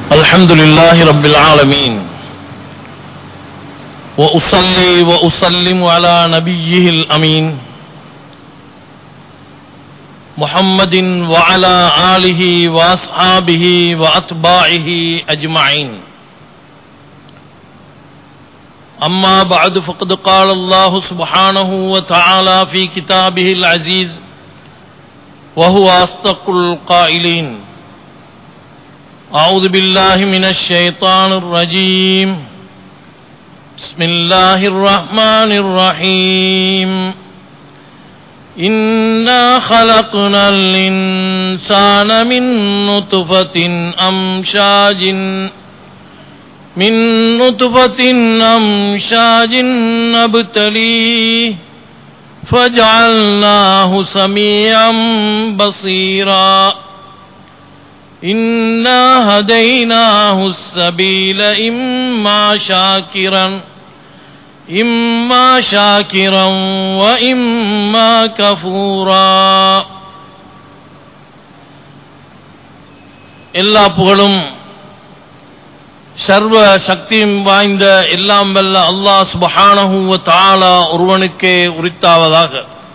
الحمد لله رب العالمين وأصلي وأسلم على نبيه الأمين محمد وعلى آله وأصحابه وأتباعه أجمعين أما بعد فقد قال الله سبحانه وتعالى في كتابه العزيز وهو أصدق القائلين أعوذ بالله من الشيطان الرجيم بسم الله الرحمن الرحيم إنا خلقنا الإنسان من نطفة أمشاج من نطفة أمشاج نبتليه فجعلناه سميعا بصيرا إنا هديناه السبيل إما شاكرا إما شاكرا وإما كفورا எல்லா புகழும் சர்வ சக்தியும் வாய்ந்த எல்லாம் வல்ல அல்லாஹ் சுபஹானஹு வ தஆலா ஒருவனுக்கே உரித்தாவதாக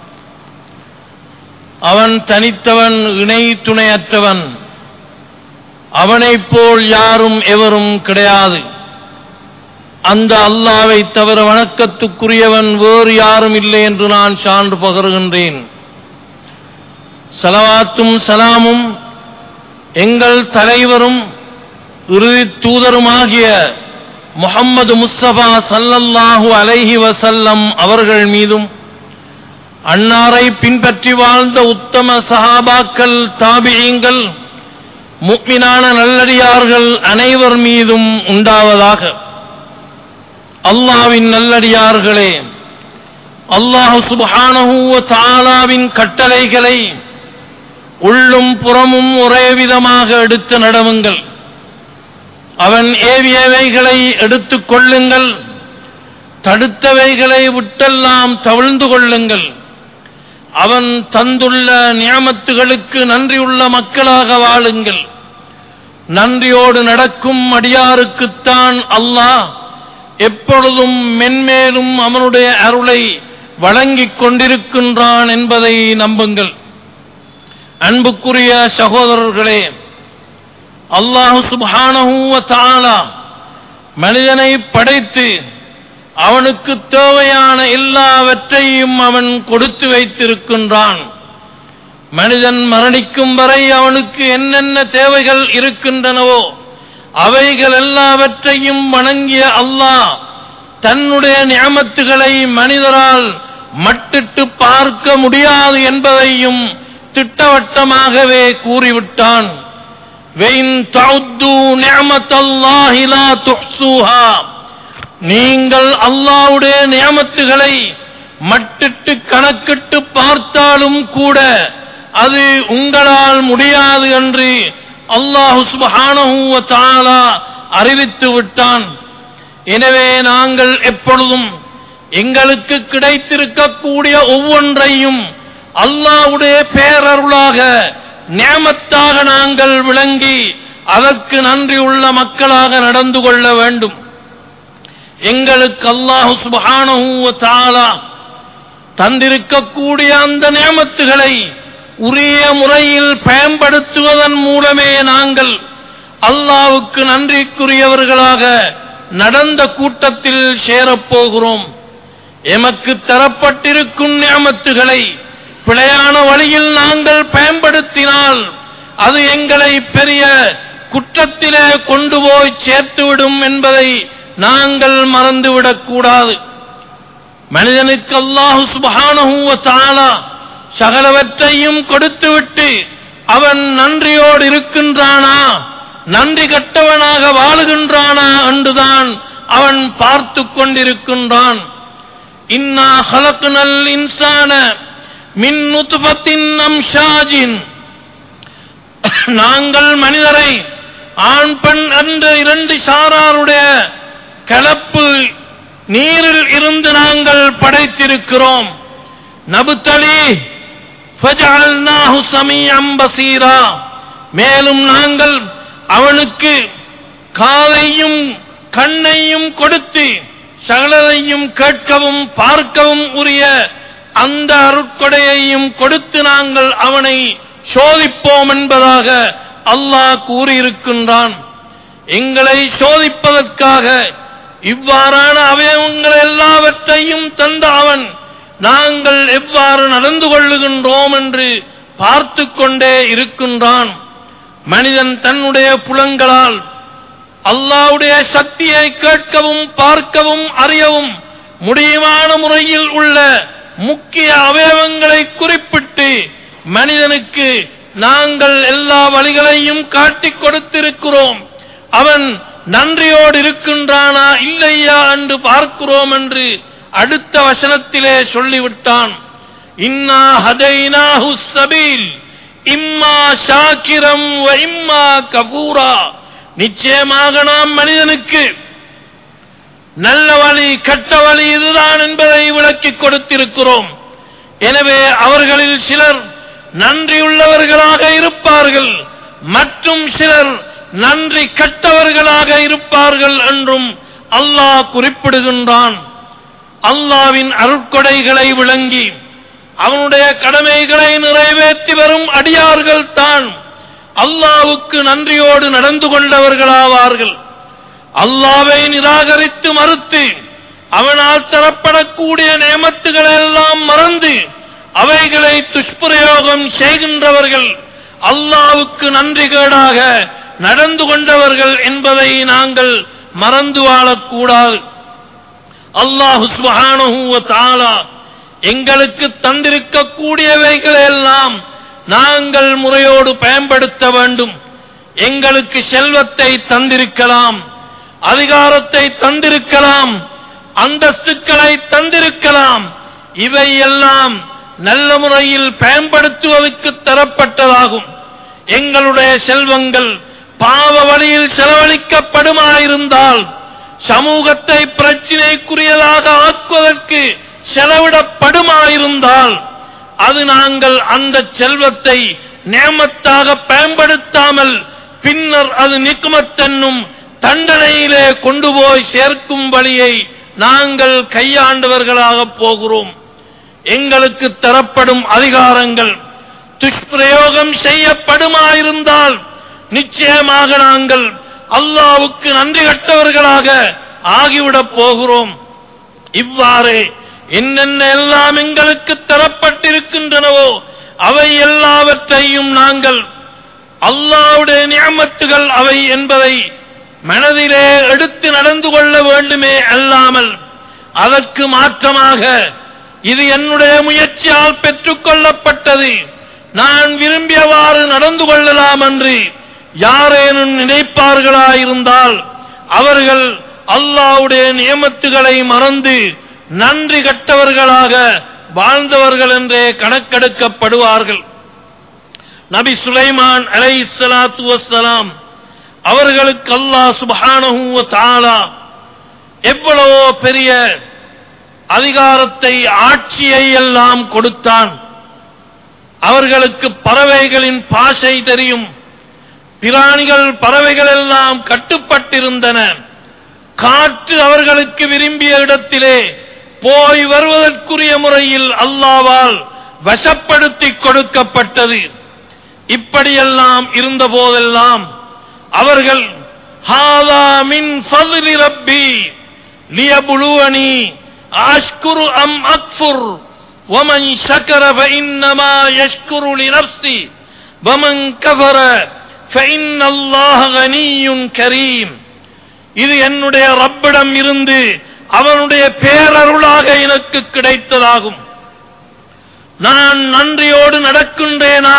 அவன் தனித்தவன் இணை துணையற்றவன் அவனைப் போல் யாரும் எவரும் கிடையாது அந்த அல்லாவை தவிர வணக்கத்துக்குரியவன் வேறு யாரும் இல்லை என்று நான் சான்று பகருகின்றேன் சலவாத்தும் சலாமும் எங்கள் தலைவரும் இறுதி தூதருமாகிய முகம்மது முஸ்தபா சல்லல்லாஹு அலைஹி வசல்லம் அவர்கள் மீதும் அன்னாரை பின்பற்றி வாழ்ந்த உத்தம சஹாபாக்கள் தாபியங்கள் முக்மினான நல்லடியார்கள் அனைவர் மீதும் உண்டாவதாக அல்லாவின் நல்லடியார்களே அல்லாஹு சுபஹானஹு தாலாவின் கட்டளைகளை உள்ளும் புறமும் ஒரே விதமாக எடுத்து நடவுங்கள் அவன் ஏவியவைகளை எடுத்துக் கொள்ளுங்கள் தடுத்தவைகளை விட்டெல்லாம் தவிழ்ந்து கொள்ளுங்கள் அவன் தந்துள்ள நியமத்துகளுக்கு நன்றியுள்ள மக்களாக வாழுங்கள் நன்றியோடு நடக்கும் அடியாருக்குத்தான் அல்லாஹ் எப்பொழுதும் மென்மேலும் அவனுடைய அருளை வழங்கிக் கொண்டிருக்கின்றான் என்பதை நம்புங்கள் அன்புக்குரிய சகோதரர்களே அல்லாஹு சுபானஹூ தாலா மனிதனை படைத்து அவனுக்கு தேவையான எல்லாவற்றையும் அவன் கொடுத்து வைத்திருக்கின்றான் மனிதன் மரணிக்கும் வரை அவனுக்கு என்னென்ன தேவைகள் இருக்கின்றனவோ அவைகள் எல்லாவற்றையும் வணங்கிய அல்லாஹ் தன்னுடைய நியமத்துகளை மனிதரால் மட்டிட்டு பார்க்க முடியாது என்பதையும் திட்டவட்டமாகவே கூறிவிட்டான் நீங்கள் அல்லாவுடைய நியமத்துகளை மட்டிட்டு கணக்கிட்டு பார்த்தாலும் கூட அது உங்களால் முடியாது என்று அல்லாஹு சுபஹானஹூ அறிவித்து விட்டான் எனவே நாங்கள் எப்பொழுதும் எங்களுக்கு கிடைத்திருக்கக்கூடிய ஒவ்வொன்றையும் அல்லாவுடைய பேரருளாக நியமத்தாக நாங்கள் விளங்கி அதற்கு நன்றி உள்ள மக்களாக நடந்து கொள்ள வேண்டும் எங்களுக்கு அல்லாஹு சுபஹானஹூ தாலா தந்திருக்கக்கூடிய அந்த நியமத்துகளை உரிய முறையில் பயன்படுத்துவதன் மூலமே நாங்கள் அல்லாவுக்கு நன்றிக்குரியவர்களாக நடந்த கூட்டத்தில் சேரப்போகிறோம் எமக்கு தரப்பட்டிருக்கும் நியமத்துகளை பிழையான வழியில் நாங்கள் பயன்படுத்தினால் அது எங்களை பெரிய குற்றத்திலே கொண்டு போய் சேர்த்துவிடும் என்பதை நாங்கள் மறந்துவிடக் கூடாது மனிதனுக்கு அல்லாஹு சுபஹானஹூவ தாலா சகலவற்றையும் கொடுத்துவிட்டு அவன் நன்றியோடு இருக்கின்றானா நன்றி கட்டவனாக வாழுகின்றானா என்றுதான் அவன் பார்த்து கொண்டிருக்கின்றான் இன்னா ஹலக்குனல் இன்சான மின் நுத்துபத்தின் அம்ஷாஜின் நாங்கள் மனிதரை ஆண் பெண் என்ற இரண்டு சாராருடைய கலப்பு நீரில் இருந்து நாங்கள் படைத்திருக்கிறோம் நபுத்தலி ஃபஜஅல்நாஹு சமீஅம் பசீரா மேலும் நாங்கள் அவனுக்கு காலையும் கண்ணையும் கொடுத்து சகலரையும் கேட்கவும் பார்க்கவும் உரிய அந்த அருட்கொடையையும் கொடுத்து நாங்கள் அவனை சோதிப்போம் என்பதாக அல்லாஹ் கூறியிருக்கின்றான் எங்களை சோதிப்பதற்காக இவ்வாறான அவயவங்கள் எல்லாவற்றையும் தந்த அவன் நாங்கள் எவ்வாறு நடந்து கொள்ளுகின்றோம் என்று பார்த்து கொண்டே இருக்கின்றான் மனிதன் தன்னுடைய புலங்களால் அல்லாவுடைய சக்தியை கேட்கவும் பார்க்கவும் அறியவும் முடியுமான முறையில் உள்ள முக்கிய அவயவங்களை குறிப்பிட்டு மனிதனுக்கு நாங்கள் எல்லா வழிகளையும் காட்டிக் கொடுத்திருக்கிறோம் அவன் நன்றியோடு இருக்கின்றானா இல்லையா என்று பார்க்கிறோம் என்று அடுத்த வசனத்திலே சொல்லிவிட்டான் இன்னா ஹதைனாஹு சபீல் இம்மா ஷாக்கிரம் வ இம்மா கபூரா நிச்சயமாக நாம் மனிதனுக்கு நல்ல வழி கெட்ட வழி இதுதான் என்பதை விளக்கிக் கொடுத்திருக்கிறோம் எனவே அவர்களில் சிலர் நன்றியுள்ளவர்களாக இருப்பார்கள் மற்றும் சிலர் நன்றி கெட்டவர்களாக இருப்பார்கள் என்றும் அல்லாஹ் குறிப்பிடுகின்றான் அல்லாவின் அருட்கொடைகளை விளங்கி அவனுடைய கடமைகளை நிறைவேற்றி வரும் அடியார்கள் தான் அல்லாவுக்கு நன்றியோடு நடந்து கொண்டவர்களாவார்கள் அல்லாவை நிராகரித்து மறுத்து அவனால் தரப்படக்கூடிய நியமத்துகளை எல்லாம் மறந்து அவைகளை துஷ்பிரயோகம் செய்கின்றவர்கள் அல்லாவுக்கு நன்றி கேடாக நடந்து கொண்டவர்கள் என்பதை நாங்கள் மறந்து வாழக்கூடாது அல்லாஹு சுப்ஹானஹு வ தஆலா எங்களுக்கு தந்திருக்கக்கூடியவைகளை எல்லாம் நாங்கள் முறையோடு பயன்படுத்த வேண்டும் எங்களுக்கு செல்வத்தை தந்திருக்கலாம் அதிகாரத்தை தந்திருக்கலாம் அந்தஸ்துக்களை தந்திருக்கலாம் இவை எல்லாம் நல்ல முறையில் பயன்படுத்துவதற்கு தரப்பட்டதாகும் எங்களுடைய செல்வங்கள் பாவ வழியில் செலவழிக்கப்படுமாயிருந்தால் சமூகத்தை பிரச்சினைக்குரியதாக ஆக்குவதற்கு செலவிடப்படுமாயிருந்தால் அது நாங்கள் அந்த செல்வத்தை நேமத்தாக பயன்படுத்தாமல் பின்னர் அது நிக்குமத்தென்னும் தண்டனையிலே கொண்டு போய் சேர்க்கும் வழியை நாங்கள் கையாண்டவர்களாக போகிறோம் எங்களுக்கு தரப்படும் அதிகாரங்கள் துஷ்பிரயோகம் செய்யப்படுமாயிருந்தால் நிச்சயமாக நாங்கள் அல்லாவுக்கு நன்றி கட்டவர்களாக ஆகிவிடப் போகிறோம் இவ்வாறு என்னென்ன எல்லாம் எங்களுக்கு தரப்பட்டிருக்கின்றனவோ அவை எல்லாவற்றையும் நாங்கள் அல்லாவுடைய நியமத்துகள் அவை என்பதை மனதிலே எடுத்து நடந்து கொள்ள வேண்டுமே அல்லாமல் அதற்கு மாற்றமாக இது என்னுடைய முயற்சியால் பெற்றுக் கொள்ளப்பட்டது நான் விரும்பியவாறு நடந்து கொள்ளலாம் என்று யாரேனும் நினைப்பார்களாயிருந்தால் அவர்கள் அல்லாவுடைய நியமத்துகளை மறந்து நன்றி கட்டவர்களாக வாழ்ந்தவர்கள் என்றே கணக்கெடுக்கப்படுவார்கள் நபி சுலைமான் அலை சலாத்து வசலாம் அவர்களுக்கு அல்லாஹ் சுபஹானஹு வ தஆலா எவ்வளவோ பெரிய அதிகாரத்தை ஆட்சியை எல்லாம் கொடுத்தான் அவர்களுக்கு பறவைகளின் பாஷை தெரியும் பிராணிகள் பறவைகள் எல்லாம் கட்டுப்பட்டிருந்தன காற்று அவர்களுக்கு விரும்பிய இடத்திலே போய் வருவதற்குரிய முறையில் அல்லாவால் வசப்படுத்திக் கொடுக்கப்பட்டது இப்படியெல்லாம் இருந்த போதெல்லாம் அவர்கள் ஹாதா மின் ஃபضل ரப்பி லியபுலுவனி அஷ்குரு அம் அக்ஃபுர் ومن شكر فإنما يشكر لنفسه ومن كفر فإن الله غني كريم இது என்னுடைய ரப்பிடம் இருந்து அவனுடைய பேரருளாக எனக்கு கிடைத்ததாகும் நான் நன்றியோடு நடக்கின்றேனா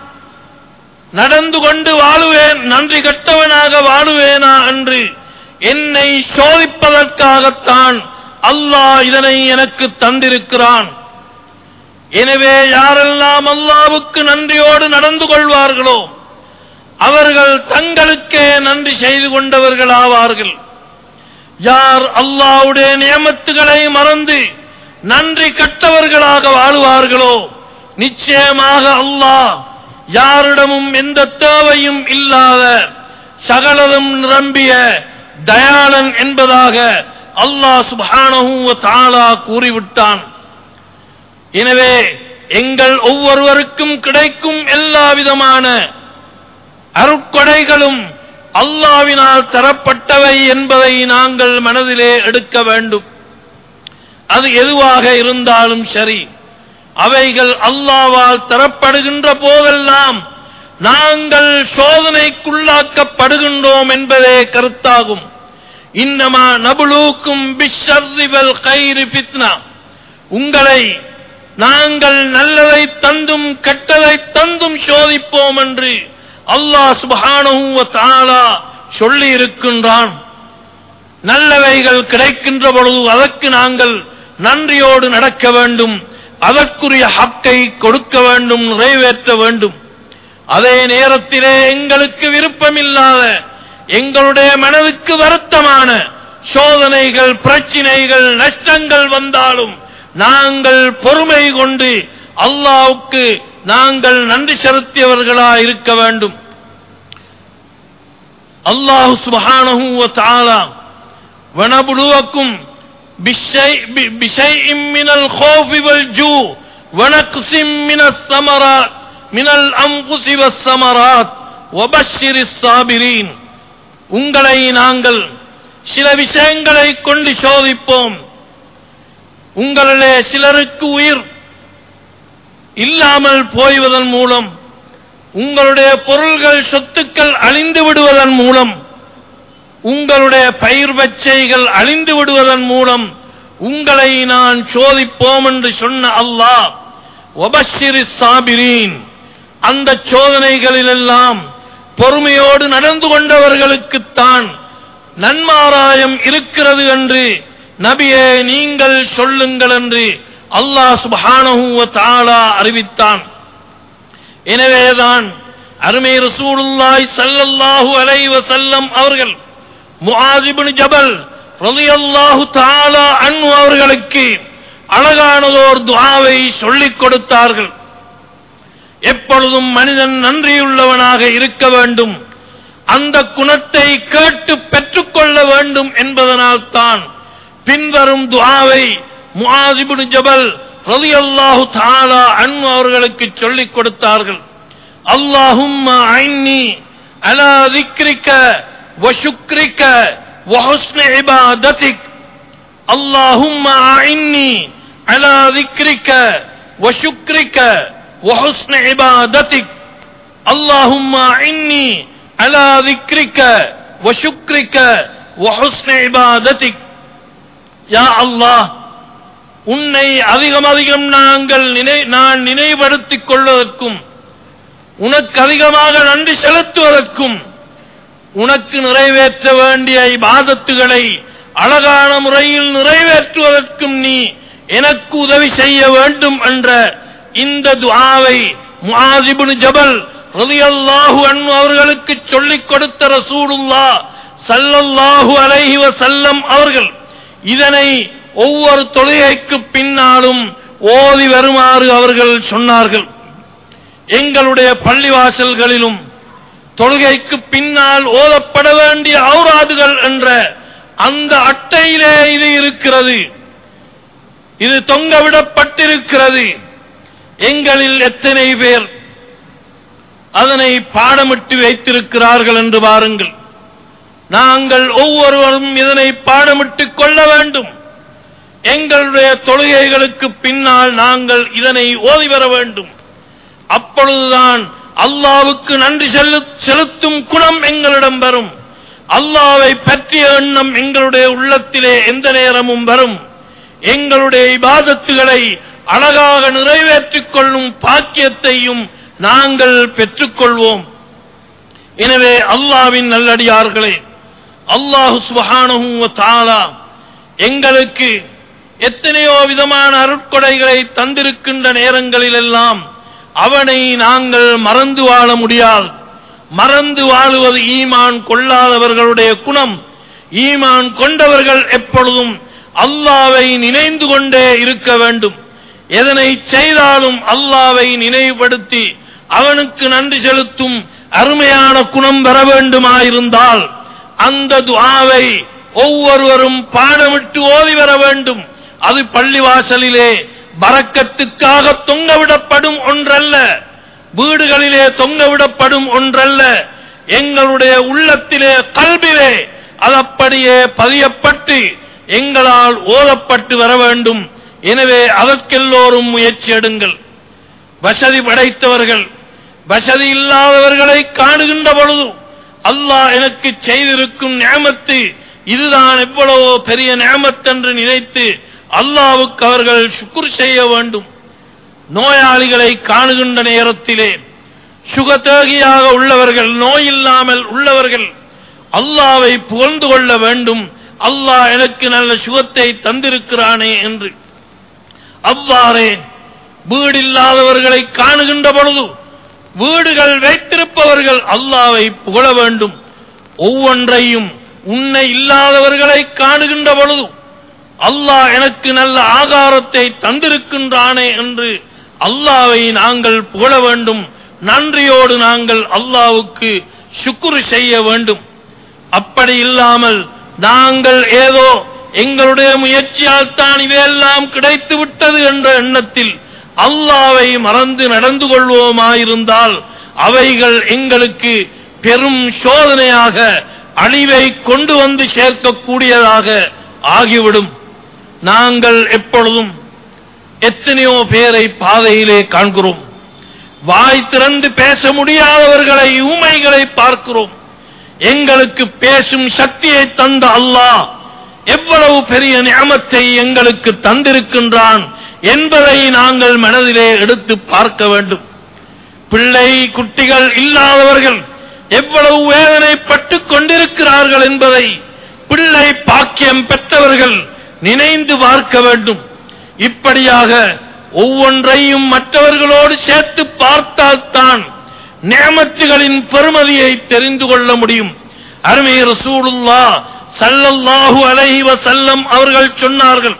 நடந்து கொண்டு வாழுவேன் நன்றி கட்டவனாக வாழுவேனா என்று என்னை சோதிப்பதற்காகத்தான் அல்லாஹ் இதனை எனக்கு தந்திருக்கிறான் எனவே யாரெல்லாம் அல்லாவுக்கு நன்றியோடு நடந்து கொள்வார்களோ அவர்கள் தங்களுக்கே நன்றி செய்து கொண்டவர்களாவார்கள் யார் அல்லாவுடைய நியமத்துகளை மறந்து நன்றி கட்டவர்களாக வாழுவார்களோ நிச்சயமாக அல்லாஹ் யாரிடமும் எந்த தேவையும் இல்லாத சகலதும் நிரம்பிய தயாளன் என்பதாக அல்லாஹ் சுப்ஹானஹு வ தஆலா கூறிவிட்டான் எனவே எங்கள் ஒவ்வொருவருக்கும் கிடைக்கும் எல்லா விதமான அருட்கொடைகளும் அல்லாவினால் தரப்பட்டவை என்பதை நாங்கள் மனதிலே எடுக்க வேண்டும் அது எதுவாக இருந்தாலும் சரி அவைகள் அல்லாவால் தரப்படுகின்ற போதெல்லாம் நாங்கள் சோதனைக்குள்ளாக்கப்படுகின்றோம் என்பதே கருத்தாகும் இன்னமா நபுலூக்கும் பிஷர்ரிவல் கைரி பித்னா உங்களை நாங்கள் நல்லதை தந்தும் கெட்டதை தந்தும் சோதிப்போம் என்று அல்லாஹ் சுப்ஹானஹு வ தஆலா சொல்லி இருக்கின்றான் நல்லவைகள் கிடைக்கின்ற பொழுது அதற்கு நாங்கள் நன்றியோடு நடக்க வேண்டும் அதற்குரிய ஹக்கை கொடுக்க வேண்டும் நிறைவேற்ற வேண்டும் அதே நேரத்திலே எங்களுக்கு விருப்பமில்லாத எங்களுடைய மனதுக்கு வருத்தமான சோதனைகள் பிரச்சினைகள் நஷ்டங்கள் வந்தாலும் நாங்கள் பொறுமை கொண்டு அல்லாவுக்கு நாங்கள் நன்றி செலுத்தியவர்களா இருக்க வேண்டும் அல்லாஹு சுபஹானஹு வ தஆலா வனபுலுவக்கும் بشيء من الخوف والجوع ونقص من الثمرات من الأنفس والثمرات وبشر الصابرين உங்களை நாங்கள் சில விஷயங்களை கொண்டு சோதிப்போம் உங்களிலே சிலருக்கு உயிர் இல்லாமல் போய்வதன் மூலம் உங்களுடைய பொருள்கள் சொத்துக்கள் அழிந்து விடுவதன் மூலம் உங்களுடைய பயிர் வச்சைகள் அழிந்து விடுவதன் மூலம் உங்களை நான் சோதிப்போம் என்று சொன்ன அல்லாஹ் ஒபஷிரி சாபிரீன் அந்த சோதனைகளிலெல்லாம் பொறுமையோடு நடந்து கொண்டவர்களுக்குத்தான் நன்மாராயம் இருக்கிறது என்று நபியே நீங்கள் சொல்லுங்கள் என்று அல்லாஹ் சுப்ஹானஹு வ தஆலா அறிவித்தான் எனவேதான் அருமை ரசூலுல்லாஹி ஸல்லல்லாஹு அலைஹி வஸல்லம் அவர்கள் முஆஸ் இப்னு ஜபல் ரலியல்லாஹு தஆலா அன்ஹு அவர்களுக்கு அழகானதோர் துஆவை சொல்லிக் கொடுத்தார்கள் எப்பொழுதும் மனிதன் நன்றியுள்ளவனாக இருக்க வேண்டும் அந்த குணத்தை கேட்டு பெற்றுக்கொள்ள வேண்டும் என்பதனால் தான் பின்வரும் துஆவை முஆஸ் இப்னு ஜபல் ரலியல்லாஹு தஆலா அன்ஹு அவர்களுக்கு சொல்லிக் கொடுத்தார்கள் அல்லாஹும்ம ஐன்னி அலா ذிக்ரிக وشكرك وحسن عبادتك اللهم أعني على ذكرك وشكرك وحسن عبادتك اللهم أعني على ذكرك وشكرك وحسن عبادتك يا الله உன்னை அதிகம் அதிகம் நாங்கள் நினை நான் நினைவுபடுத்திக் கொள்வதற்கும் உனக்கு அதிகமாக நன்றி செலுத்துவதற்கும் உனக்கு நிறைவேற்ற வேண்டிய இபாதத்துகளை அழகான முறையில் நிறைவேற்றுவதற்கும் நீ எனக்கு உதவி செய்ய வேண்டும் என்ற இந்த துஆவை முஆசிபுன் ஜபல் ரலியல்லாஹு அன்ஹு அவர்களுக்கு சொல்லிக் கொடுத்த ரசூலுல்லா ஸல்லல்லாஹு அலைஹி வஸல்லம் அவர்கள் இதனை ஒவ்வொரு தொழுகைக்கு பின்னாலும் ஓதி வருமாறு அவர்கள் சொன்னார்கள் எங்களுடைய பள்ளிவாசல்களிலும் தொழுகைக்கு பின்னால் ஓதப்பட வேண்டிய ஔராதுகள் என்ற அந்த அட்டையிலே இது இருக்கிறது இது தொங்கவிடப்பட்டிருக்கிறது எங்களில் எத்தனை பேர் அதனை பாடமிட்டு வைத்திருக்கிறார்கள் என்று பாருங்கள் நாங்கள் ஒவ்வொருவரும் இதனை பாடமிட்டுக் கொள்ள வேண்டும் எங்களுடைய தொழுகைகளுக்கு பின்னால் நாங்கள் இதனை ஓதி வர வேண்டும் அப்பொழுதுதான் அல்லாவுக்கு நன்றி செலு- செலுத்தும் குணம் எங்களிடம் வரும் அல்லாவை பற்றிய எண்ணம் எங்களுடைய உள்ளத்திலே எந்த நேரமும் வரும் எங்களுடைய இபாதத்துகளை அழகாக நிறைவேற்றிக் கொள்ளும் பாக்கியத்தையும் நாங்கள் பெற்றுக்கொள்வோம் எனவே அல்லாவின் நல்லடியார்களே அல்லாஹு சுபஹானஹு வ தஆலா எங்களுக்கு எத்தனையோ விதமான அருட்கொடைகளை தந்திருக்கின்ற நேரங்களிலெல்லாம் அவனை நாங்கள் மறந்து வாழ முடியாது மறந்து வாழுவது ஈமான் கொள்ளாதவர்களுடைய குணம் ஈமான் கொண்டவர்கள் எப்பொழுதும் அல்லாவை நினைந்து கொண்டே இருக்க வேண்டும் எதனை செய்தாலும் அல்லாவை நினைவுபடுத்தி அவனுக்கு நன்றி செலுத்தும் அருமையான குணம் பெற வேண்டுமாயிருந்தால் அந்த துஆவை ஒவ்வொருவரும் பாடமிட்டு ஓதி வர வேண்டும் அது பள்ளிவாசலிலே பறக்கத்துக்காக தொங்கவிடப்படும் ஒன்றல்ல வீடுகளிலே தொங்கவிடப்படும் ஒன்றல்ல எங்களுடைய உள்ளத்திலே கல்விலே அது அப்படியே பதியப்பட்டு எங்களால் ஓதப்பட்டு வர வேண்டும் எனவே அதற்கெல்லோரும் முயற்சி எடுங்கள் வசதி படைத்தவர்கள் வசதி இல்லாதவர்களை காணுகின்ற பொழுது அல்லாஹ் எனக்கு செய்திருக்கும் நியமத்து இதுதான் எவ்வளவோ பெரிய நியமத் என்று நினைத்து அல்லாவுக்கு அவர்கள் சுக்குர் செய்ய வேண்டும் நோயாளிகளை காணுகின்ற நேரத்திலே சுகதேகியாக உள்ளவர்கள் நோய் இல்லாமல் உள்ளவர்கள் அல்லாவை புகழ்ந்து கொள்ள வேண்டும் அல்லாஹ் எனக்கு நல்ல சுகத்தை தந்திருக்கிறானே என்று அவ்வாறே வீடில்லாதவர்களை காணுகின்ற பொழுது வீடுகள் வைத்திருப்பவர்கள் அல்லாவை புகழ வேண்டும் ஒவ்வொன்றையும் உன்னை இல்லாதவர்களை காணுகின்ற பொழுது அல்லாஹ் எனக்கு நல்ல ஆகாரத்தை தந்திருக்கின்றானே என்று அல்லாவை நாங்கள் புகழ வேண்டும் நன்றியோடு நாங்கள் அல்லாவுக்கு சுக்குரு செய்ய வேண்டும் அப்படி இல்லாமல் நாங்கள் ஏதோ எங்களுடைய முயற்சியால் தான் இவையெல்லாம் கிடைத்து விட்டது என்ற எண்ணத்தில் அல்லாவை மறந்து நடந்து கொள்வோமாயிருந்தால் அவைகள் எங்களுக்கு பெரும் சோதனையாக அழிவை கொண்டு வந்து சேர்க்கக்கூடியதாக ஆகிவிடும் நாங்கள் எப்பொழுதும் எத்தனையோ பேரை பாதையிலே காண்கிறோம் வாய் திறந்து பேச முடியாதவர்களை ஊமைகளை பார்க்கிறோம் எங்களுக்கு பேசும் சக்தியை தந்த அல்லாஹ் எவ்வளவு பெரிய நியமத்தை எங்களுக்கு தந்திருக்கின்றான் என்பதை நாங்கள் மனதிலே எடுத்து பார்க்க வேண்டும் பிள்ளை குட்டிகள் இல்லாதவர்கள் எவ்வளவு வேதனைப்பட்டுக் கொண்டிருக்கிறார்கள் என்பதை பிள்ளை பாக்கியம் பெற்றவர்கள் நினைந்து பார்க்க வேண்டும் இப்படியாக ஒவ்வொன்றையும் மற்றவர்களோடு சேர்த்து பார்த்தால்தான் நேமத்துகளின் பெருமதியை தெரிந்து கொள்ள முடியும் அருமை ரசூலுல்லா சல்லல்லாஹு அலைஹி வஸல்லம் அவர்கள் சொன்னார்கள்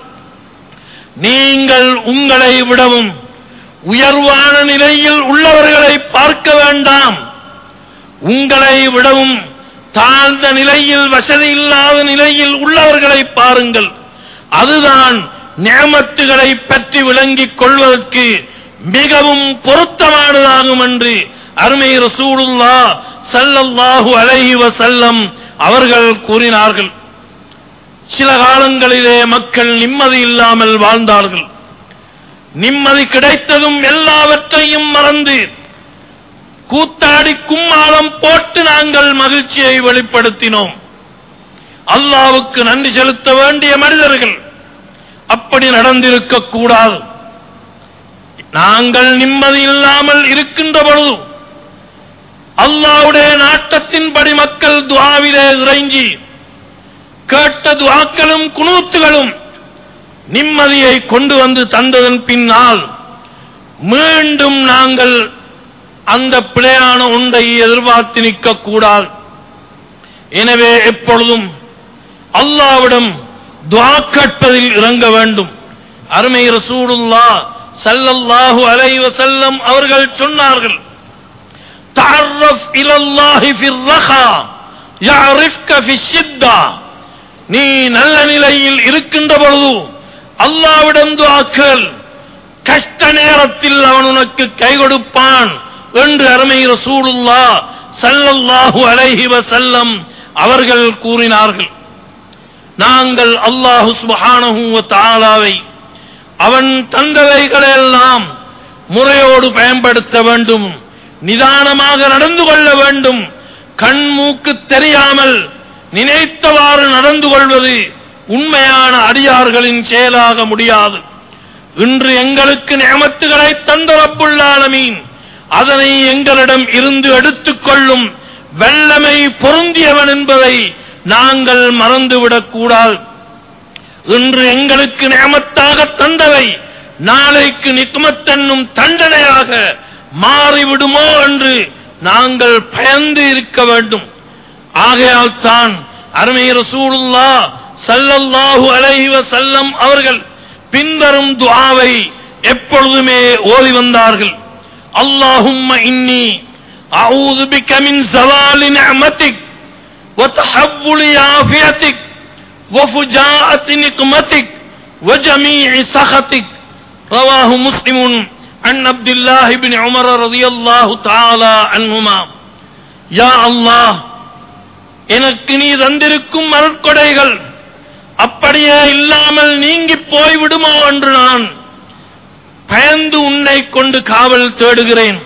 நீங்கள் உங்களை விடவும் உயர்வான நிலையில் உள்ளவர்களை பார்க்க வேண்டாம் உங்களை விடவும் தாழ்ந்த நிலையில் வசதி இல்லாத நிலையில் உள்ளவர்களை பாருங்கள் அதுதான் நியமத்துகளை பற்றி விளங்கிக் கொள்வதற்கு மிகவும் பொருத்தமானதாகும் என்று அருமை ரசூலுல்லா சல்லல்லாஹு அலைஹி வஸல்லம் அவர்கள் கூறினார்கள் சில காலங்களிலே மக்கள் நிம்மதி இல்லாமல் வாழ்ந்தார்கள் நிம்மதி கிடைத்ததும் எல்லாவற்றையும் மறந்து கூத்தாடி கும்மாளம் போட்டு நாங்கள் மகிழ்ச்சியை வெளிப்படுத்தினோம் அல்லாவுக்கு நன்றி செலுத்த வேண்டிய மனிதர்கள் அப்படி நடந்திருக்க கூடாது நாங்கள் நிம்மதி இல்லாமல் இருக்கின்ற பொழுது அல்லாவுடைய நாட்டத்தின்படி மக்கள் துவாவிலே இறைஞ்சி கேட்ட துவாக்களும் குணூத்துகளும் நிம்மதியை கொண்டு வந்து தந்ததன் பின்னால் மீண்டும் நாங்கள் அந்த பிழையான ஒன்றை எதிர்பார்த்து நிற்க கூடாது எனவே எப்பொழுதும் அல்லாவிடம் துவா கேட்பதில் இறங்க வேண்டும் அருமை ரசூலுல்லா சல்லல்லாஹு அலைஹி வஸல்லம் அவர்கள் சொன்னார்கள் தஅர்ரஃப் இலல்லாஹி ஃபிர் ரஹா يعرفك في الشدة நீ நல்ல நிலையில் இருக்கின்ற பொழுது அல்லாவிடம் துஆக்கள் கஷ்ட நேரத்தில் அவன் உனக்கு கை கொடுப்பான் என்று அருமை ரசூலுல்லா சல்லல்லாஹு அலைஹி வஸல்லம் அவர்கள் கூறினார்கள் நாங்கள் அல்லாஹு சுப்ஹானஹு வ தஆலாவை அவன் தந்தவைகளெல்லாம் முறையோடு பயன்படுத்த வேண்டும் நிதானமாக நடந்து கொள்ள வேண்டும் கண் மூக்கு தெரியாமல் நினைத்தவாறு நடந்து கொள்வது உண்மையான அடியார்களின் செயலாக முடியாது இன்று எங்களுக்கு நியமத்துகளை தந்த ரப்புல் ஆலமீன் அதனை எங்களிடம் இருந்து எடுத்துக்கொள்ளும் வெள்ளமை பொருந்தியவன் என்பதை நாங்கள் மறந்துவிடக் கூடாது இன்று எங்களுக்கு நியமத்தாக தந்தவை நாளைக்கு நிக்குமத்தென்னும் தண்டனையாக மாறிவிடுமோ என்று நாங்கள் பயந்து இருக்க வேண்டும் ஆகையால் தான் அருமை ரசூலுல்லா சல்லல்லாஹு அலைஹி வஸல்லம் அவர்கள் பின்வரும் துஆவை எப்பொழுதுமே ஓதி வந்தார்கள் அல்லாஹும்ம இன்னி أعوذ بك من زوال نعمتك وتحول عافيتك وفجاءة نقمتك وجميع سخطك رواه مسلم عن عبد الله بن عمر رضي الله تعالى عنهما يا الله எனக்கு நீ தந்திருக்கும் அருட்கொடைகள் அப்படியே இல்லாமல் நீங்கி போய்விடுமோ என்று நான் பயந்து உன்னை கொண்டு காவல் தேடுகிறேன்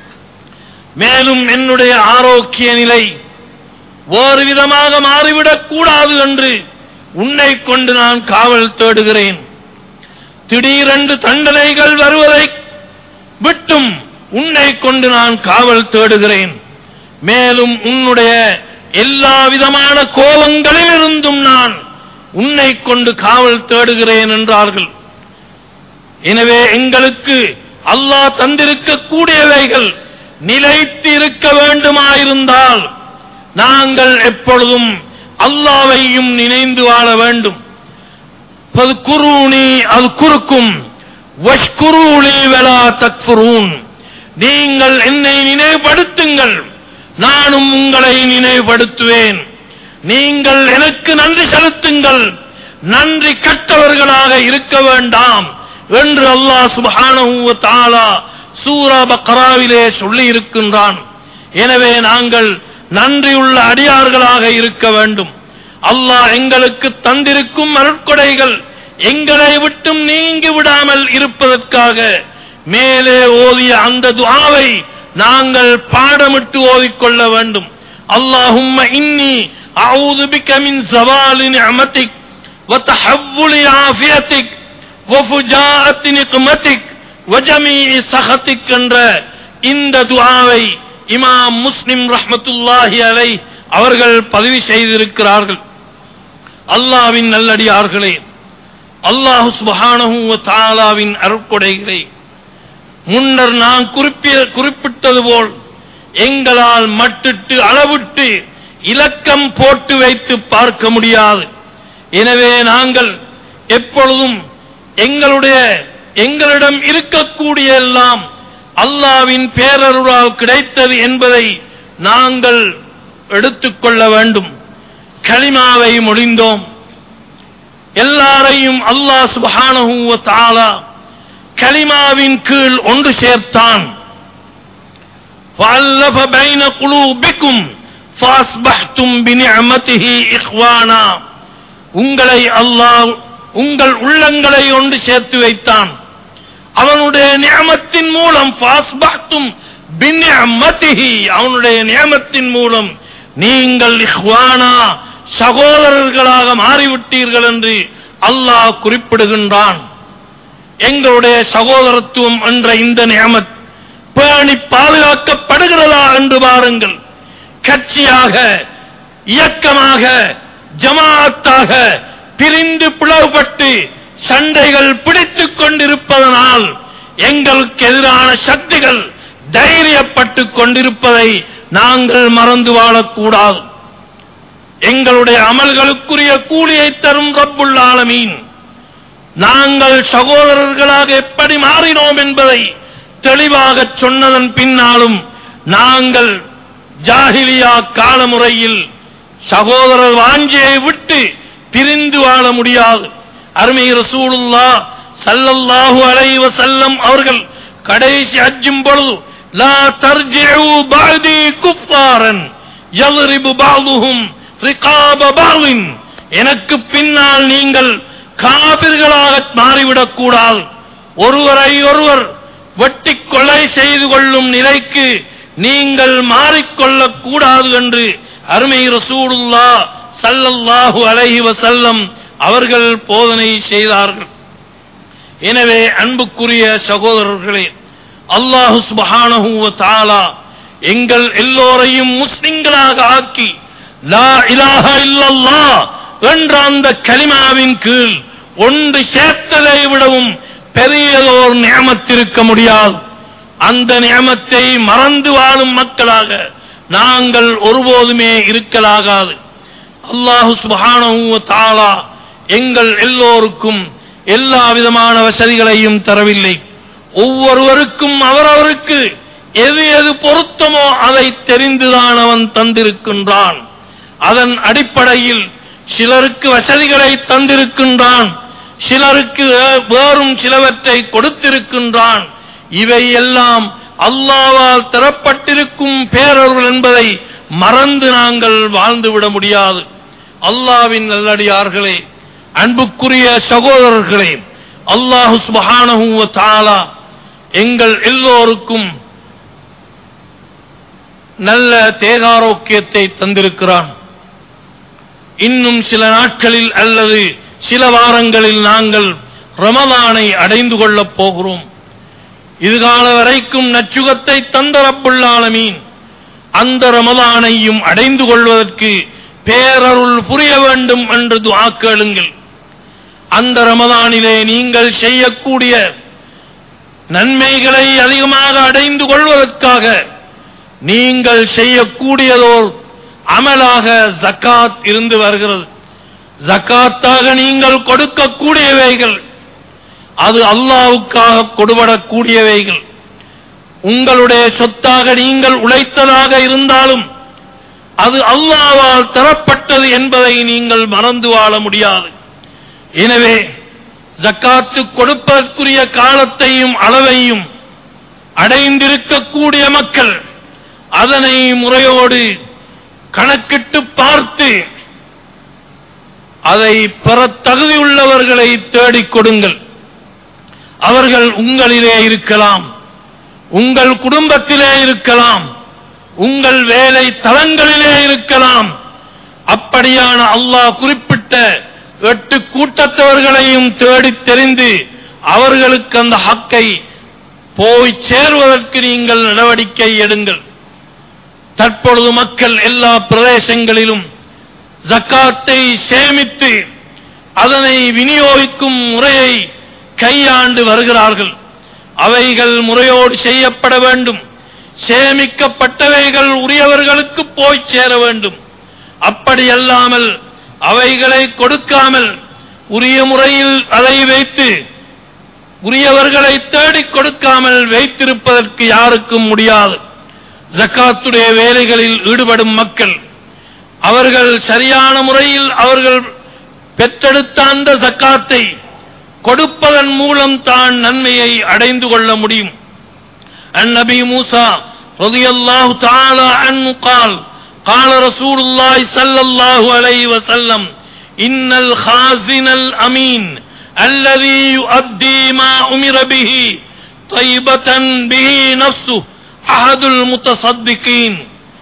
மேலும் என்னுடைய ஆரோக்கிய நிலை வேறு விதமாக மாறிவிடக் கூடாது என்று உன்னை கொண்டு நான் காவல் தேடுகிறேன் திடீரென்று தண்டனைகள் வருவதை விட்டும் உன்னை கொண்டு நான் காவல் தேடுகிறேன் மேலும் உன்னுடைய எல்லா விதமான கோபங்களிலிருந்தும் நான் உன்னை கொண்டு காவல் தேடுகிறேன் என்றார்கள் எனவே எங்களுக்கு அல்லாஹ் தந்திருக்கக்கூடியவைகள் நிலைத்து இருக்க வேண்டுமாயிருந்தால் நாங்கள் எப்பொழுதும் அல்லாவையும் நினைந்து வாழ வேண்டும் குருணி அது குறுக்கும் வஷ்குருளி வெலா தக்ஃபுரூன் நீங்கள் என்னை நினைவுபடுத்துங்கள் நானும் உங்களை நினைவுபடுத்துவேன் நீங்கள் எனக்கு நன்றி செலுத்துங்கள் நன்றி கட்டவர்களாக இருக்க வேண்டாம் என்று அல்லாஹ் சுப்ஹானஹு வ தஆலா சூரா பக்ராவிலே சொல்லி இருக்கின்றான் எனவே நாங்கள் நன்றியுள்ள அடியார்களாக இருக்க வேண்டும் அல்லாஹ் எங்களுக்கு தந்திருக்கும் அருட்கொடைகள் எங்களை விட்டும் நீங்கி விடாமல் இருப்பதற்காக மேலே ஓதிய அந்த துஆவை நாங்கள் பாடமிட்டு ஓதிக்கொள்ள வேண்டும் அல்லாஹும்ம இன்னி அவுது பிக்க மின் சவாலி நிஅமதிக் وتحول عافيتك وفجاءة نقمتك وجميع سخطك என்ற இந்த துஆவை இமாம் முஸ்லிம் ரஹ்மத்துல்லாஹி அலை அவர்கள் பதிவு செய்திருக்கிறார்கள் அல்லாவின் நல்லடியார்களே அல்லாஹு சுப்ஹானஹு வ தஆலாவின் அருட்கொடைகளை முன்னர் நான் குறிப்பிய குறிப்பிட்டது போல் எங்களால் மட்டிட்டு அளவிட்டு இலக்கம் போட்டு வைத்து பார்க்க முடியாது எனவே நாங்கள் எப்பொழுதும் எங்களுடைய எங்களிடம் இருக்கக்கூடிய எல்லாம் அல்லாவின் பேரருளால் கிடைத்தது என்பதை நாங்கள் எடுத்துக்கொள்ள வேண்டும் களிமாவை முடிந்தோம் எல்லாரையும் அல்லாஹ் சுப்ஹானஹு வ தஆலா கலிமாவின் கீழ் ஒன்று சேர்த்தான் فَأَلَّفَ بَيْنَ قُلُوبِكُمْ فَأَصْبَحْتُمْ بِنِعْمَتِهِ إِخْوَانًا உங்களை அல்லாஹ் உங்கள் உள்ளங்களை ஒன்று சேர்த்து வைத்தான் அவனுடைய நியமத்தின் மூலம் ஃபாஸ்பஹ்தும் பின்னியமத்திஹி அவனுடைய நியமத்தின் மூலம் நீங்கள் இஹ்வானா சகோதரர்களாக மாறிவிட்டீர்கள் என்று அல்லாஹ் குறிப்பிடுகின்றான் எங்களுடைய சகோதரத்துவம் என்ற இந்த நியமத் பேணி பாதுகாக்கப்படுகிறதா என்று பாருங்கள் கட்சியாக இயக்கமாக ஜமாஅத்தாக பிரிந்து பிளவுபட்டு சண்டைகள் பிடித்துக் கொண்டிருப்பதனால் எங்களுக்கு எதிரான சக்திகள் தைரியப்பட்டுக் கொண்டிருப்பதை நாங்கள் மறந்து வாழக்கூடாது எங்களுடைய அமல்களுக்குரிய கூலியை தரும் ரப்புல் ஆலமீன் நாங்கள் சகோதரர்களாக எப்படி மாறினோம் என்பதை தெளிவாக சொன்னதன் பின்னாலும் நாங்கள் ஜாகிலியா காலமுறையில் சகோதர வாஞ்சியை விட்டு பிரிந்து வாழ முடியாது அருமை ரசூலுல்லா சல்லல்லாஹு அலைஹி வஸல்லம் அவர்கள் கடைசி அஜ்ஜும் பொழுது லா தர்ஜிஉ பஅதி குஃபாரன் யضرب بعضهم ரிகாப பாவின் எனக்கு பின்னால் நீங்கள் காபிர்களாக மாறிவிடக் கூடாது ஒருவரை ஒருவர் வெட்டி கொலை செய்து கொள்ளும் நிலைக்கு நீங்கள் மாறிக்கொள்ளக் கூடாது என்று அருமை ரசூலுல்லா சல்லல்லாஹு அலைஹி வஸல்லம் அவர்கள் போதனை செய்தார்கள் எனவே அன்புக்குரிய சகோதரர்களே அல்லாஹு சுப்ஹானஹு வ தஆலா எங்கள் எல்லோரையும் முஸ்லிம்களாக ஆக்கி லா இலாஹ இல்லல்லாஹ் என்ற அந்த கலிமாவின் கீழ் ஒன்று சேர்த்ததை விடவும் பெரியதோர் நியமத்திருக்க முடியாது அந்த நியமத்தை மறந்து வாழும் மக்களாக நாங்கள் ஒருபோதுமே இருக்கலாகாது அல்லாஹு சுப்ஹானஹு வ தஆலா எங்கள் எல்லோருக்கும் எல்லா விதமான வசதிகளையும் தரவில்லை ஒவ்வொருவருக்கும் அவரவருக்கு எது எது பொருத்தமோ அதை தெரிந்துதான் அவன் தந்திருக்கின்றான் அதன் அடிப்படையில் சிலருக்கு வசதிகளை தந்திருக்கின்றான் சிலருக்கு வேறும் சிலவற்றை கொடுத்திருக்கின்றான் இவை எல்லாம் அல்லாவால் தரப்பட்டிருக்கும் பேரருள் என்பதை மறந்து நாங்கள் வாழ்ந்துவிட முடியாது அல்லாவின் நல்லடியார்களே அன்புக்குரிய சகோதரர்களே அல்லாஹு சுபஹானஹு வ தஆலா எங்கள் எல்லோருக்கும் நல்ல தேகாரோக்கியத்தை தந்திருக்கிறான் இன்னும் சில நாட்களில் அல்லது சில வாரங்களில் நாங்கள் ரமலானை அடைந்து கொள்ளப் போகிறோம் இதுகால வரைக்கும் நச்சுகத்தை தந்த ரப்புல் ஆலமீன் அந்த ரமலானையும் அடைந்து கொள்வதற்கு பேரருள் புரிய வேண்டும் என்று துஆ கேளுங்கள் அந்த ரமலானிலே நீங்கள் செய்யக்கூடிய நன்மைகளை அதிகமாக அடைந்து கொள்வதற்காக நீங்கள் செய்யக்கூடியதோர் அமலாக ஜக்காத் இருந்து வருகிறது ஜக்காத்தாக நீங்கள் கொடுக்கக்கூடியவைகள் அது அல்லாவுக்காக கொடுபடக்கூடியவைகள் உங்களுடைய சொத்தாக நீங்கள் உழைத்ததாக இருந்தாலும் அது அல்லாவால் தரப்பட்டது என்பதை நீங்கள் மறந்து வாழ முடியாது எனவே ஜக்காத்து கொடுப்பதற்குரிய காலத்தையும் அளவையும் அடைந்திருக்கக்கூடிய மக்கள் அதனை முறையோடு கணக்கிட்டு பார்த்து அதை பெற தகுதியுள்ளவர்களை தேடிக் கொடுங்கள் அவர்கள் உங்களிலே இருக்கலாம் உங்கள் குடும்பத்திலே இருக்கலாம் உங்கள் வேலை தளங்களிலே இருக்கலாம் அப்படியான அல்லாஹ் குறிப்பிட்ட எட்டு கூட்டத்தவர்களையும் தேடித் தெரிந்து அவர்களுக்கு அந்த ஹக்கை போய் சேர்வதற்கு நீங்கள் நடவடிக்கை எடுங்கள் தற்பொழுது மக்கள் எல்லா பிரதேசங்களிலும் ஜக்காத்தை சேமித்து அதனை விநியோகிக்கும் முறையை கையாண்டு வருகிறார்கள் அவைகள் முறையோடு செய்யப்பட வேண்டும் சேமிக்கப்பட்டவைகள் உரியவர்களுக்கு போய் சேர வேண்டும் அப்படி அல்லாமல் அவைகளை கொடுக்காமல் உரிய முறையில் அதை வைத்து உரியவர்களை தேடிக் கொடுக்காமல் வைத்திருப்பதற்கு யாருக்கும் முடியாது ஜக்காத்துடைய வேலைகளில் ஈடுபடும் மக்கள் அவர்கள் சரியான முறையில் அவர்கள் பெற்றெடுத்த அந்த ஜக்காத்தை கொடுப்பதன் மூலம் தான் நன்மையை அடைந்து கொள்ள முடியும் النبي موسى رضي الله تعالى عنه قال قال رسول الله صلى الله عليه وسلم إن الخازن الأمين الذي يؤدي ما أمر به طيبة به نفسه أحد المتصدقين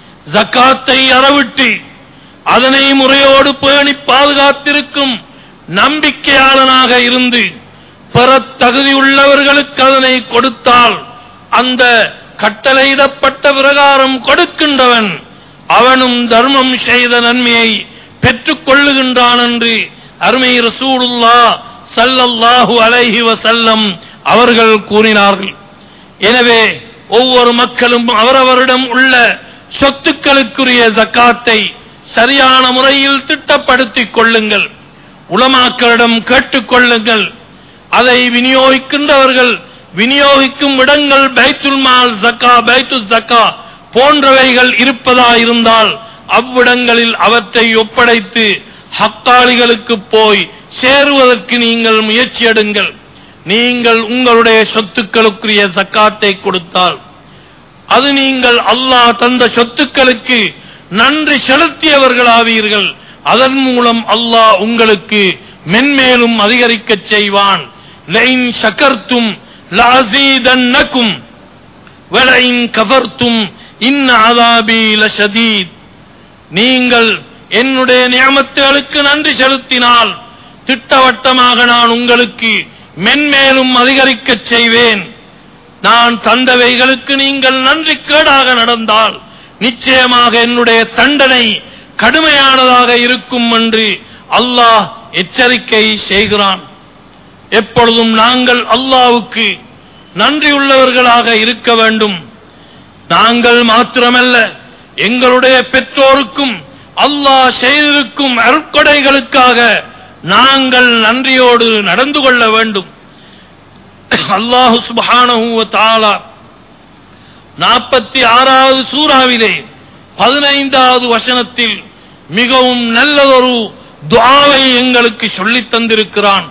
زكاத்தை அறவிட்டு அதனை முறையோடு பேணி பாதுகாத்திருக்கும் நம்பிக்கையாளனாக இருந்து பெற தகுதியுள்ளவர்களுக்கு அதனை கொடுத்தால் அந்த கட்டளையிடப்பட்ட பிரகாரம் கொடுக்கின்றவன் அவனும் தர்மம் செய்த நன்மையை பெற்றுக் கொள்ளுகின்றான் என்று அருமை ரசூலுல்லா சல்லல்லாஹு அலைஹி வசல்லம் அவர்கள் கூறினார்கள் எனவே ஒவ்வொரு மக்களும் அவரவரிடம் உள்ள சொத்துக்களுக்குரிய ஜக்காத்தை சரியான முறையில் திட்டப்படுத்திக் கொள்ளுங்கள் உலமாக்களிடம் கேட்டுக் கொள்ளுங்கள் அதை விநியோகிக்கின்றவர்கள் விநியோகிக்கும் இடங்கள் பைத்துல் மால் ஜக்கா பைத்து ஜக்கா போன்றவைகள் இருப்பதா இருந்தால் அவ்விடங்களில் அவற்றை ஒப்படைத்து ஹக்காளிகளுக்கு போய் சேருவதற்கு நீங்கள் முயற்சி எடுங்கள் நீங்கள் உங்களுடைய சொத்துக்களுக்குரிய சக்காத்தை கொடுத்தால் அது நீங்கள் அல்லாஹ் தந்த சொத்துக்களுக்கு நன்றி செலுத்தியவர்களாவீர்கள் அதன் மூலம் அல்லாஹ் உங்களுக்கு மென்மேலும் அதிகரிக்கச் செய்வான் லெயின் சகர்த்தும் லாசீதன்னக்கும் வலையின் கவர்த்தும் இன்ன அதாபி லஷதீத் நீங்கள் என்னுடைய நியமத்துகளுக்கு நன்றி செலுத்தினால் திட்டவட்டமாக நான் உங்களுக்கு மென்மேலும் அதிகரிக்கச் செய்வேன் நான் தந்தவைகளுக்கு நீங்கள் நன்றி கேடாக நடந்தால் நிச்சயமாக என்னுடைய தண்டனை கடுமையானதாக இருக்கும் என்று அல்லாஹ் எச்சரிக்கை செய்கிறான் எப்பொழுதும் நாங்கள் அல்லாவுக்கு நன்றியுள்ளவர்களாக இருக்க வேண்டும் நாங்கள் மாத்திரமல்ல எங்களுடைய பெற்றோருக்கும் அல்லாஹ் செய்திருக்கும் அருட்கொடைகளுக்காக நாங்கள் நன்றியோடு நடந்து கொள்ள வேண்டும் அல்லாஹு சுபஹானஹு வ தஆலா நாற்பத்தி ஆறாவது சூறாவிலே பதினைந்தாவது வசனத்தில் மிகவும் நல்லதொரு துஆவை எங்களுக்கு சொல்லித் தந்திருக்கிறான்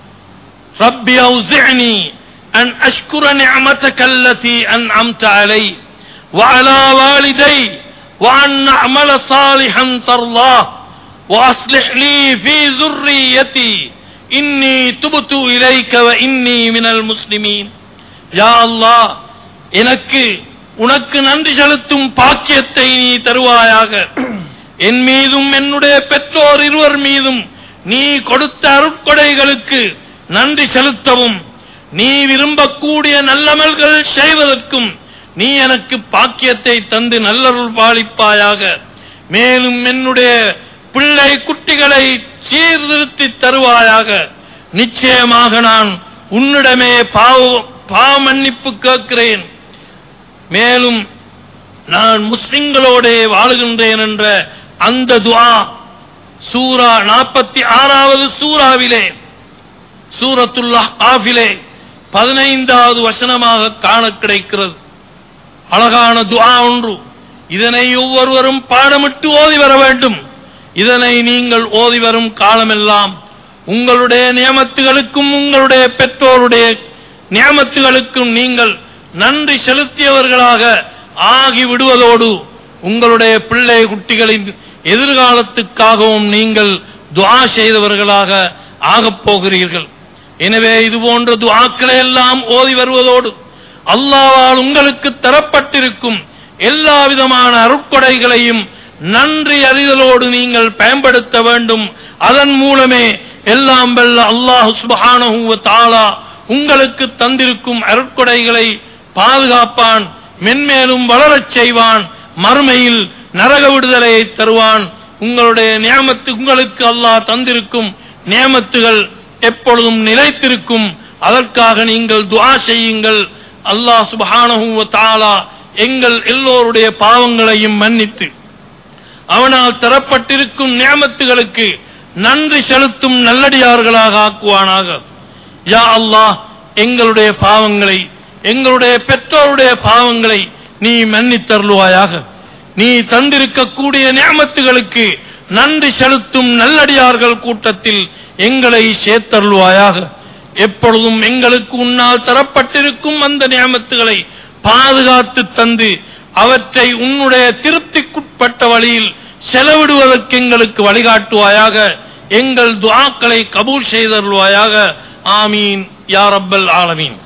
رب أوزعني أن أشكر نعمتك التي أنعمت علي وعلى والدي وأن أعمل صالحا ترضاه وأصلح لي في ذريتي إني تبت إليك وإني من المسلمين يا الله எனக்கு உனக்கு நன்றி செலுத்தும் பாக்கியத்தை நீ தருவாயாக என் மீதும் என்னுடைய பெற்றோர் இருவர் மீதும் நீ கொடுத்த அருட்கொடைகளுக்கு நன்றி செலுத்தவும் நீ விரும்பக்கூடிய நல்லமல்கள் செய்வதற்கும் நீ எனக்கு பாக்கியத்தை தந்து நல்லருள் பாலிப்பாயாக மேலும் என்னுடைய பிள்ளை குட்டிகளை சீர்திருத்தி தருவாயாக நிச்சயமாக நான் உன்னிடமே பாவ பாவ மன்னிப்பு கேட்கிறேன் மேலும் நான் முஸ்லிம்களோட வாழுகின்றேன் என்ற அந்த துஆ சூரா நாற்பத்தி ஆறாவது சூறாவிலே சூரத்துல்லாஹ் ஆஃபிலே பதினைந்தாவது வசனமாக காண கிடைக்கிறது அழகான துஆ ஒன்று இதனை ஒவ்வொருவரும் பாடமிட்டு ஓதி வர வேண்டும் இதனை நீங்கள் ஓதி வரும் காலமெல்லாம் உங்களுடைய நியமத்துகளுக்கும் உங்களுடைய பெற்றோருடைய நியமத்துகளுக்கும் நீங்கள் நன்றி செலுத்தியவர்களாக ஆகி விடுவதோடு உங்களுடைய பிள்ளை குட்டிகளின் எதிர்காலத்துக்காகவும் நீங்கள் துஆ செய்தவர்களாக ஆகப் போகிறீர்கள் எனவே இது போன்ற துஆக்களை எல்லாம் ஓதி வருவதோடு அல்லாஹ்வால் உங்களுக்கு தரப்பட்டிருக்கும் எல்லா விதமான அருட்கொடைகளையும் நன்றி அறிதலோடு நீங்கள் பயன்படுத்த வேண்டும் அதன் மூலமே எல்லாம் வல்ல அல்லாஹ் சுப்ஹானஹு வ தஆலா உங்களுக்கு தந்திருக்கும் அருட்கொடைகளை பாதுகாப்பான் மென்மேலும் வளரச் செய்வான் மறுமையில் நரக விடுதலையை தருவான் உங்களுடைய நியமத்து உங்களுக்கு அல்லாஹ் தந்திருக்கும் நியமத்துகள் எப்பொழுதும் நிலைத்திருக்கும் அதற்காக நீங்கள் துஆ செய்யுங்கள் அல்லாஹ் சுப்ஹானஹு வ தஆலா எங்கள் எல்லோருடைய பாவங்களையும் மன்னித்து அவனால் தரப்பட்டிருக்கும் நியமத்துகளுக்கு நன்றி செலுத்தும் நல்லடியார்களாக ஆக்குவானாக யா அல்லாஹ் எங்களுடைய பாவங்களை எங்களுடைய பெற்றோருடைய பாவங்களை நீ மன்னித்தருளுவாயாக நீ தந்திருக்கக்கூடிய நியமத்துகளுக்கு நன்றி செலுத்தும் நல்லடியார்கள் கூட்டத்தில் எங்களை சேர்த்தருளுவாயாக எப்பொழுதும் எங்களுக்கு உன்னால் தரப்பட்டிருக்கும் அந்த நியமத்துகளை பாதுகாத்து தந்து அவற்றை உன்னுடைய திருப்திக்குட்பட்ட வழியில் செலவிடுவதற்கு எங்களுக்கு வழிகாட்டுவாயாக எங்கள் துஆக்களை கபூல் செய்தருள்வாயாக ஆமீன் யா ரப்பல் ஆலமீன்